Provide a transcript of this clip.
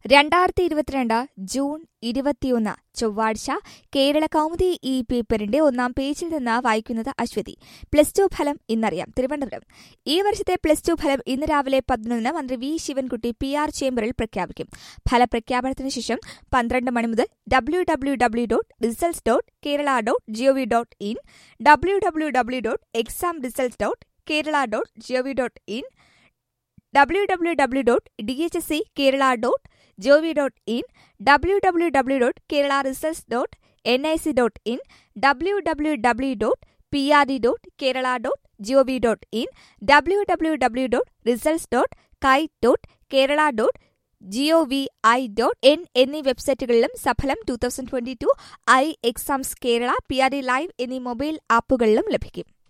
രണ്ടായിരത്തി ഇരുപത്തിരണ്ട് ജൂൺ ഇരുപത്തിയൊന്ന് ചൊവ്വാഴ്ച കേരള കൗമുദി ഈ പേപ്പറിന്റെ ഒന്നാം പേജിൽ നിന്ന് വായിക്കുന്നത് അശ്വതി പ്ലസ് ടു ഫലം ഇന്നറിയാം തിരുവനന്തപുരം ഈ വർഷത്തെ പ്ലസ് ടു ഫലം ഇന്ന് രാവിലെ പതിനൊന്നിന് മന്ത്രി വി ശിവൻകുട്ടി പി ആർ ചേംബറിൽ പ്രഖ്യാപിക്കും ഫലപ്രഖ്യാപനത്തിന് ശേഷം പന്ത്രണ്ട് മണി മുതൽ W W W dot results dot Kerala dot G O V dot in W W W dot exam results dot Kerala dot G O V dot in W W W dot D H S C Kerala dot G O V dot in W W W dot Kerala results dot N I C dot in W W W dot P R D dot Kerala dot G O V dot in W W W dot results dot kite dot Kerala dot G O V I dot N എന്നീ വെബ്സൈറ്റുകളിലും Saphalam two thousand twenty two I exams Kerala P R D live എന്നീ mobile ആപ്പുകളിലും ലഭിക്കും